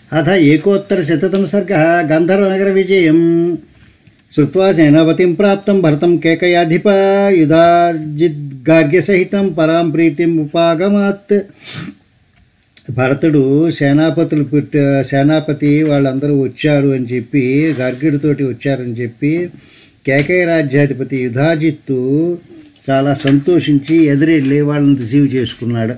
అథ ఏకోత్తరశతతం సర్గ గంధర్వనగరవిజయం శ్రుత్వా సేనాపతిం ప్రాప్తం భరతం కేకయాధిప యుధాజిద్గార్గ్యసహితం పరాం ప్రీతిం ఉపాగమాత్ భరతుడు సేనాపతులు పుట్ట సేనాపతి వాళ్ళందరూ వచ్చారు అని చెప్పి గర్గుడితోటి వచ్చారని చెప్పి కేకయ రాజ్యాధిపతి యుధాజిత్తు చాలా సంతోషించి ఎదురెళ్ళి వాళ్ళని రిసీవ్ చేసుకున్నాడు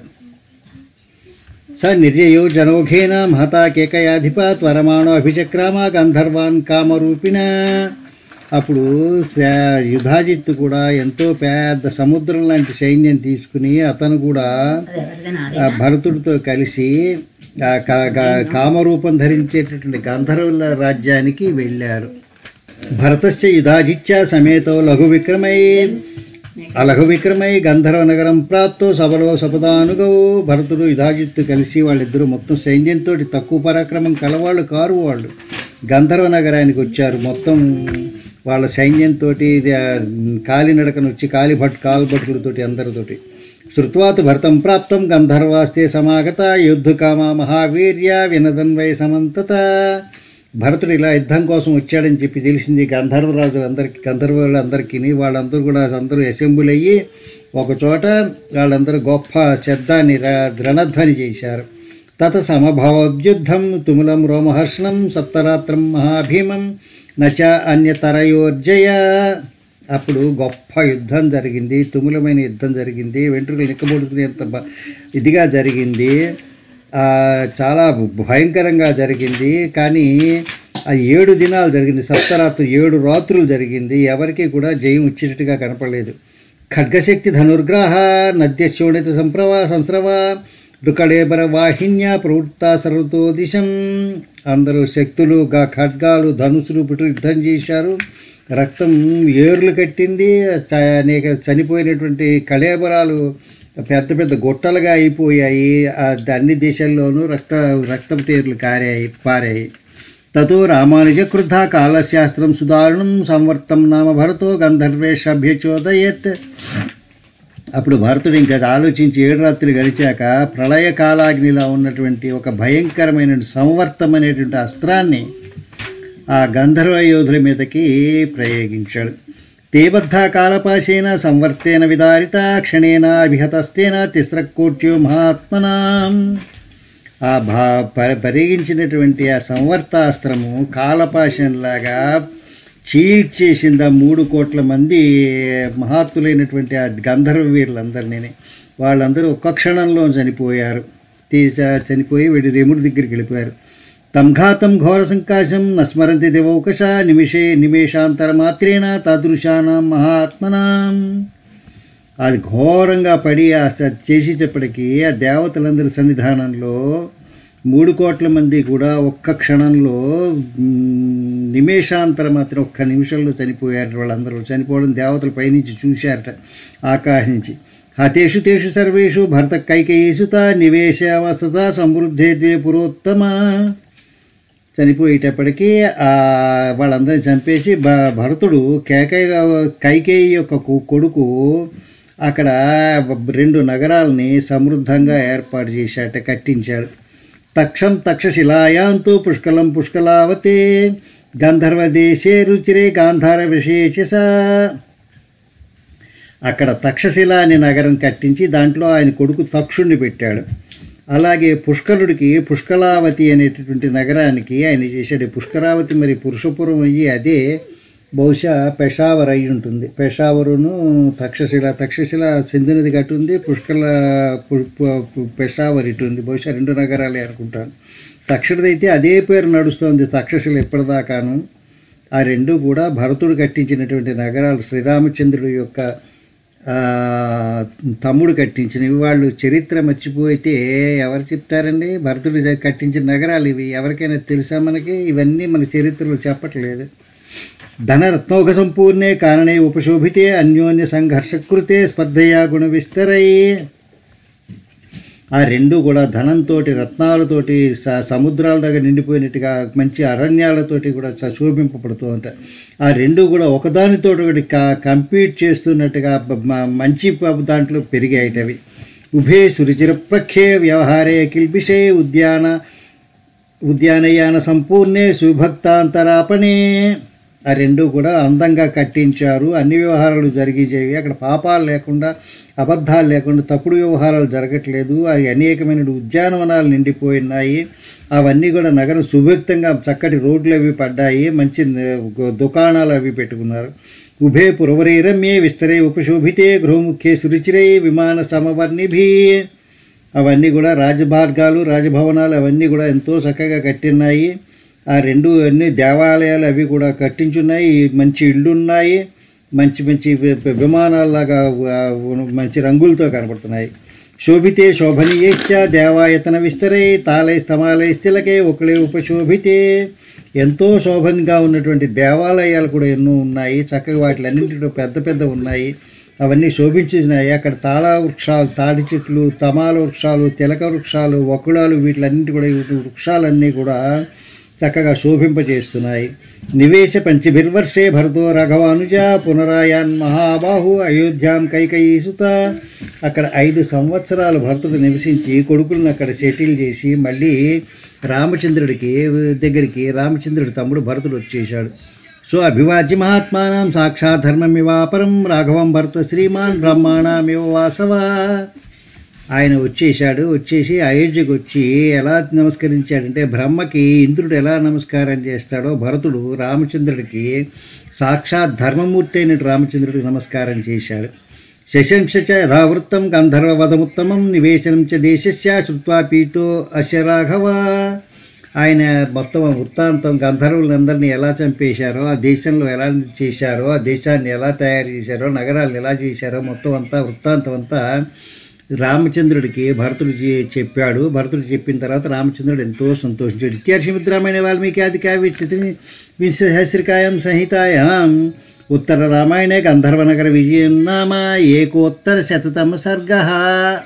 స నిర్జయో జనౌఘేన మహతా కేకయాధిప త్వరమాణో అభిచక్రామ గంధర్వాన్ కామరూపిణ అప్పుడు స- యుధాజిత్తు కూడా ఎంతో పెద్ద సముద్రం లాంటి సైన్యం తీసుకుని అతను కూడా ఆ భరతుడితో కలిసి ఆ కా- కా- కామరూపం ధరించేటటువంటి గంధర్వుల రాజ్యానికి వెళ్ళారు భరతస్య యుధాజిత్య సమేతో లఘు విక్రమై ఆ లఘు విక్రమై గంధర్వ నగరం ప్రాప్తో సభలో సపదానుగౌ భరతుడు యుధాజిత్తు కలిసి వాళ్ళిద్దరూ మొత్తం సైన్యంతో తక్కువ పరాక్రమం కలవాళ్ళు కారు వాళ్ళు గంధర్వ నగరానికి వచ్చారు మొత్తం వాళ్ళ సైన్యంతో కాలినడకను వచ్చి కాలిభట్ కాల్భటులతోటి అందరితోటి శృత్వాత్ భరతం ప్రాప్తం గంధర్వాస్తే సమాగత యుద్ధకామ మహావీర్య వినదన్వయ సమంతత భరతుడు ఇలా యుద్ధం కోసం వచ్చాడని చెప్పి తెలిసింది గంధర్వరాజులందరికీ గంధర్వులందరికీ వాళ్ళందరూ కూడా అందరూ అసెంబ్లీ అయ్యి ఒక చోట వాళ్ళందరూ గొప్ప శబ్దాన్ని ర- రణధ్వని చేశారు తత సమభవద్యుద్ధం తుములం రోమహర్షణం సప్తరాత్రం మహాభీమం నచ అన్యతరయోర్జయ అప్పుడు గొప్ప యుద్ధం జరిగింది తుములమైన యుద్ధం జరిగింది వెంట్రుకలు నిక్కబొడుకునేంత బ- ఇదిగా జరిగింది ఆ, చాలా భయంకరంగా జరిగింది కానీ ఆ ఏడు దినాలు జరిగింది సప్తరాత్రులు ఏడు రాత్రులు జరిగింది ఎవరికి కూడా జయం వచ్చేటట్టుగా కనపడలేదు ఖడ్గశక్తి ధనుర్గ్రహ నద్య శోణిత సంప్రవ సంస్రవ రుకళేబర వాహిన్య ప్రవృత్త సర్వతో దిశం అందరూ శక్తులు గా ఖడ్గాలు ధనుసులు పుట్టు యుద్ధం చేశారు రక్తం ఏర్లు కట్టింది చ- అనేక చనిపోయినటువంటి కళేబరాలు పెద్ద పెద్ద గుట్టలుగా అయిపోయాయి ఆ అన్ని దేశాల్లోనూ రక్త రక్తపు టేర్లు కారాయి పారాయి తతో రామానుజ క్రుద్ధ కాలశాస్త్రం సుదారుణం సంవర్తం నామ భరతో గంధర్వేషభ్యచోదయత్ అప్పుడు భరతుడు ఇంకా ఆలోచించి ఏడు రాత్రులు గడిచాక ప్రళయ కాలాగ్నిలా ఉన్నటువంటి ఒక భయంకరమైన సంవర్తం అనేటువంటి అస్త్రాన్ని ఆ గంధర్వ యోధుల మీదకి ప్రయోగించాడు తేబద్ధ కాలపాశేన సంవర్తేన విదారిత క్షణేన అభిహతస్తేన తిస్రకోట్యో మహాత్మనా ఆ భా ప- పరిగించినటువంటి ఆ సంవర్తాస్త్రము కాలపాశంలాగా చీడ్చేసింది ఆ మూడు కోట్ల మంది మహాత్ములైనటువంటి ఆ గంధర్వ వీరులందరినీ వాళ్ళందరూ ఒక్క క్షణంలో చనిపోయారు తీస చనిపోయి వీడి రెముడి దగ్గరికి వెళ్ళిపోయారు తంఘాతం ఘోర సంకాశం నస్మరంతి దేవౌకశ నిమిషే నిమేషాంతర మాత్రేణ తాదృశానాం మహాత్మనాం అది ఘోరంగా పడి ఆ స- చేసేటప్పటికీ ఆ దేవతలందరి సన్నిధానంలో మూడు కోట్ల మంది కూడా ఒక్క క్షణంలో మ్, నిమేషాంతరం మాత్రం ఒక్క నిమిషంలో చనిపోయారు వాళ్ళందరూ చనిపోవడం దేవతలు పైనుంచి చూశారట ఆకాశం నుంచి హతేషు తేషు సర్వేషు భరత కైకేయీసుత నివేశ వసత సమృద్ధే ద్వే పురోత్తమ చనిపోయేటప్పటికీ ఆ వాళ్ళందరిని చంపేసి భ భరతుడు కేకయ్య కైకేయి యొక్క కొ- కొడుకు అక్కడ రెండు నగరాలని సమృద్ధంగా ఏర్పాటు చేశాట కట్టించాడు తక్షం తక్షశిలాయాంతు పుష్కలం పుష్కలావతే గంధర్వదేశే రుచిరే గాంధార విశేషస అక్కడ తక్షశిల అనే నగరం కట్టించి దాంట్లో ఆయన కొడుకు తక్షుణ్ణి పెట్టాడు అలాగే పుష్కరుడికి పుష్కలావతి అనేటటువంటి నగరానికి ఆయన చేశాడు ఈ పుష్కరావతి మరి పురుషపురం అయ్యి అదే బహుశా పెషావర్ అయి ఉంటుంది పెషావరును తక్షశిల తక్షశిల సింధు నది గట్టు ఉంది పుష్కల పు- పు- పు- పెషావర్ ఇటు ఉంది బహుశా రెండు నగరాలే అనుకుంటాను తక్షణదైతే అదే పేరు నడుస్తోంది తక్షశిల ఇప్పటిదాకాను ఆ రెండు కూడా భరతుడు కట్టించినటువంటి నగరాలు శ్రీరామచంద్రుడు యొక్క ఆ, తమ్ముడు కట్టించినవి వాళ్ళు చరిత్ర మర్చిపోతే ఎవరు చెప్తారండి భరతుడు జ- కట్టించిన నగరాలు ఇవి ఎవరికైనా తెలుసా మనకి ఇవన్నీ మన చరిత్రలో చెప్పట్లేదు ధనరత్నౌఘ సంపూర్ణే కారణే ఉపశోభితే అన్యోన్య సంఘర్షకృతే స్పర్ధయా గుణ విస్తరై ఆ రెండు కూడా ధనంతో రత్నాలతోటి స- సముద్రాల దగ్గర నిండిపోయినట్టుగా మంచి అరణ్యాలతోటి కూడా స- శోభింపబడుతూ ఉంటాయి ఆ రెండు కూడా ఒకదానితో ఒకటి క- కంపీట్ చేస్తున్నట్టుగా బ- మ- మంచి ప- దాంట్లో పెరిగాయిటవి ఉభే సురుచిర ప్రఖ్యే వ్యవహారే కిల్బిషే ఉద్యాన ఉద్యానయాన సంపూర్ణే సుభక్తాంతరాపణే ఆ రెండు కూడా అందంగా కట్టించారు అన్ని వ్యవహారాలు జరిగేవి అక్కడ పాపాలు లేకుండా అబద్ధాలు లేకుండా తప్పుడు వ్యవహారాలు జరగట్లేదు అవి అనేకమైన ఉద్యానవనాలు నిండిపోయినాయి అవన్నీ కూడా నగరం సుభక్తంగా చక్కటి రోడ్లు అవి పడ్డాయి మంచి న- దుకాణాలు అవి పెట్టుకున్నారు ఉభే పురవరే రమ్యే విస్తరే ఉపశోభితే గృహముఖ్యే సురుచిరై విమాన సమవర్ణిభి అవన్నీ కూడా రాజమార్గాలు రాజభవనాలు అవన్నీ కూడా ఎంతో చక్కగా కట్టినాయి ఆ రెండు అన్ని దేవాలయాలు అవి కూడా కట్టించున్నాయి మంచి ఇళ్ళు ఉన్నాయి మంచి మంచి వి- వి- విమానాల్లాగా ఆ, మంచి రంగులతో కనబడుతున్నాయి శోభితే శోభనీయశ్చ దేవాయతన విస్తరై తాళై స్తమాలై స్థిలకే ఒకలే ఉపశోభితే ఎంతో శోభనంగా ఉన్నటువంటి దేవాలయాలు కూడా ఎన్నో ఉన్నాయి చక్కగా వాటిలన్నింటిలో పెద్ద పెద్ద ఉన్నాయి అవన్నీ శోభించినాయి అక్కడ తాళ వృక్షాలు తాడి చెట్లు తమాల వృక్షాలు తిలక వృక్షాలు వకుళాలు వీటిలన్నింటి కూడా ఈ వృక్షాలన్నీ కూడా చక్కగా శోభింపజేస్తున్నాయి నివేశ పంచభిర్వర్షే భరతో రాఘవానుజ పునరాయాన్ మహాబాహు అయోధ్యాం కైకయీసుత అక్కడ ఐదు సంవత్సరాలు భరతుడు నివసించి కొడుకులను అక్కడ సెటిల్ చేసి మళ్ళీ రామచంద్రుడికి దగ్గరికి రామచంద్రుడి తమ్ముడు భరతుడు వచ్చేసాడు సో అభివాజ్య మహాత్మానం సాక్షాత్ ధర్మమివాపరం రాఘవం భరత శ్రీమాన్ బ్రహ్మాణమివ వాసవ ఆయన వచ్చేసాడు వచ్చేసి అయోధ్యకు వచ్చి ఎలా నమస్కరించాడంటే బ్రహ్మకి ఇంద్రుడు ఎలా నమస్కారం చేస్తాడో భరతుడు రామచంద్రుడికి సాక్షాత్ ధర్మమూర్తి అయినట్టు రామచంద్రుడికి నమస్కారం చేశాడు శశంశ చ యథావృత్తం గంధర్వవధముత్తమం నివేశనం చ దేశస్య శ్రుత్వా పీతో అశ రాఘవ ఆయన మొత్తం ఆ వృత్తాంతం గంధర్వులందరినీ ఎలా చంపేశారో ఆ దేశంలో ఎలా చేశారో ఆ దేశాన్ని ఎలా తయారు చేశారో నగరాలను ఎలా చేశారో మొత్తం అంతా వృత్తాంతం అంతా రామచంద్రుడికి భరతుడు చె- చెప్పాడు భరతుడు చెప్పిన తర్వాత రామచంద్రుడు ఎంతో సంతోషించాడు ఇత్యార్షి మిత్రమైన వాల్మీకి ఆది కావ్య వింశహస్రికాయం సంహితాయాం ఉత్తర రామాయణే గంధర్వనగర విజయం నామ ఏకోత్తర శతతమ సర్గ